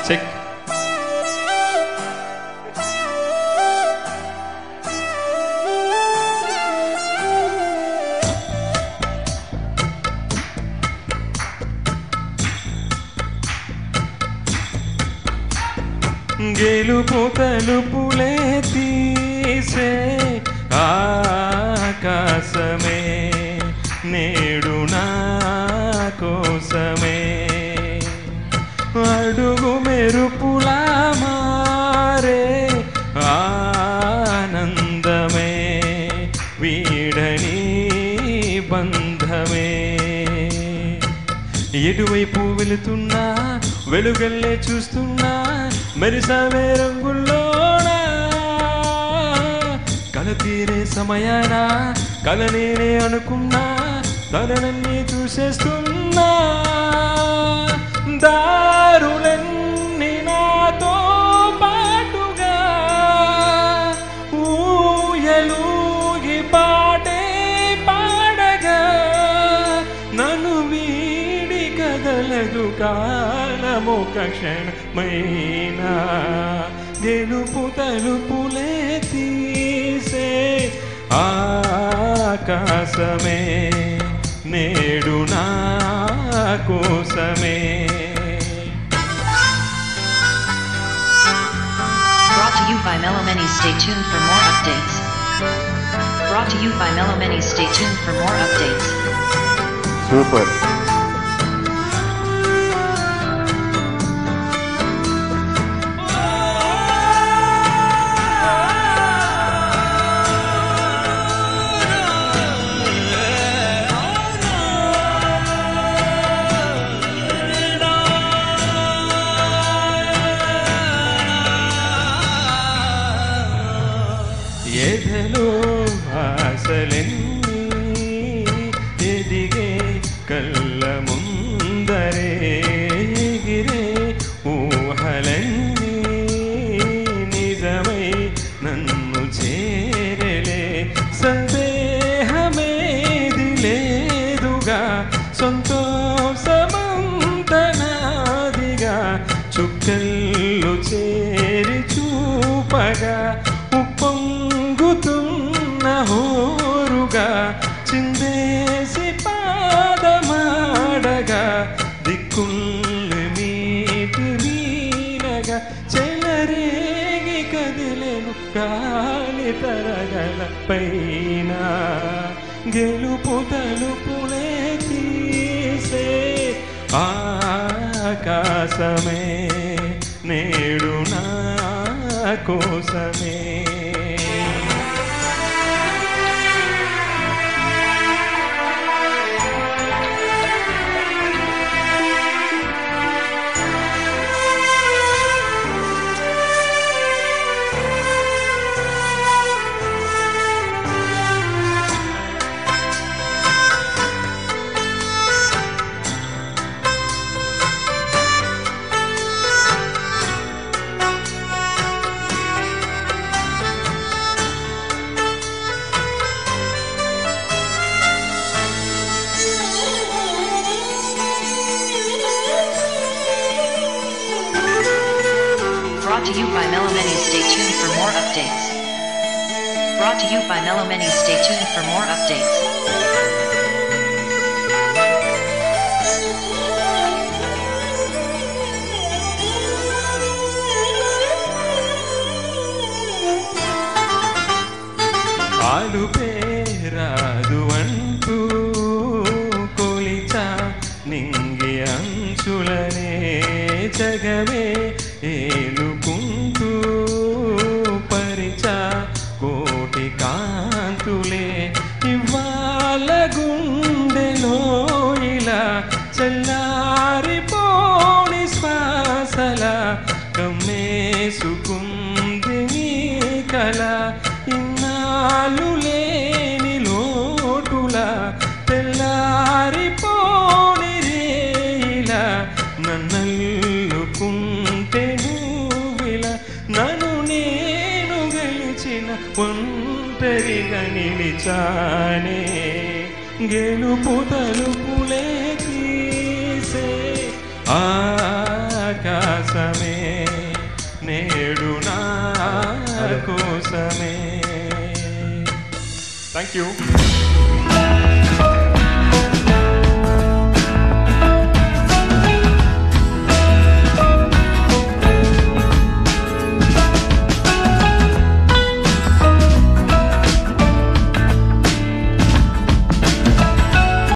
Check గెలుపు తలుపులే తీసే ఆకాశమే నేడు నా కోసమే అడుగు మెరుపులా మారే ఆనందమే వీడని బంధమే ఎటువైపు వెళుతున్నా వెలుగల్లే చూస్తున్నా మెరిసవే రంగుల్లోనా కల తీరే సమయాన కల నేనే అనుకున్నా తననన్నీ చూసేస్తున్నా దారులన్నీ నాతో పాటుగా ఊయలూగి పాటే పాడగా నన్ను వీడి కదలదు కాలమొక క్షణమైనా గెలుపు తలుపులే తీసే ఆకాశమే నేడు నా కోసమే Brought to you by Melomany. Stay tuned for more updates. Brought to you by Melomany. Stay tuned for more updates. Super ఎదలో ఆశలెన్ని ఎదిగే కళ్ళ ముందరే ఎగిరే ఊహలన్నీ నిజమై నన్ను చేరలే సందేహమేది లేదుగా సంతోషమంతనాదిగా చుక్కల్లో చేరి చూపగా ఉప్పొంగుతున్న హోరుగా చిందేసి పాదమాడగా దిక్కుల్ని మీటి వీనగా చెలరేగి కదిలేను గాలి తరగల పైన గెలుపు తలుపులే తీసే ఆకాశమే నేడు నా కోసమే Brought to you by Melomany. Stay tuned for more updates. Brought to you by Melomany. Stay tuned for more updates. ఆలు పేరాదు అంటూ కొలిచ నింగి అంచులనే జగమే ఏలుకుంటూ పరిచ కోటి కాంతులే ఇవాళ గుండెలో ఇలా చల్లారిపోని శ్వాసల కమ్మేసుకుంది నీ కల ఇన్నాళ్ళు లేని లోటుల తెల్లారిపోని రేయిలా నన్నల్లుకుంటే నువ్విలా నన్ను నేను గెలిచిన ఒంటరిగా నిలిచానే గెలుపు తలుపులే తీసే ఆకాశమే ఆకాశమే నేడు నా కోసమే థ్యాంక్ యూ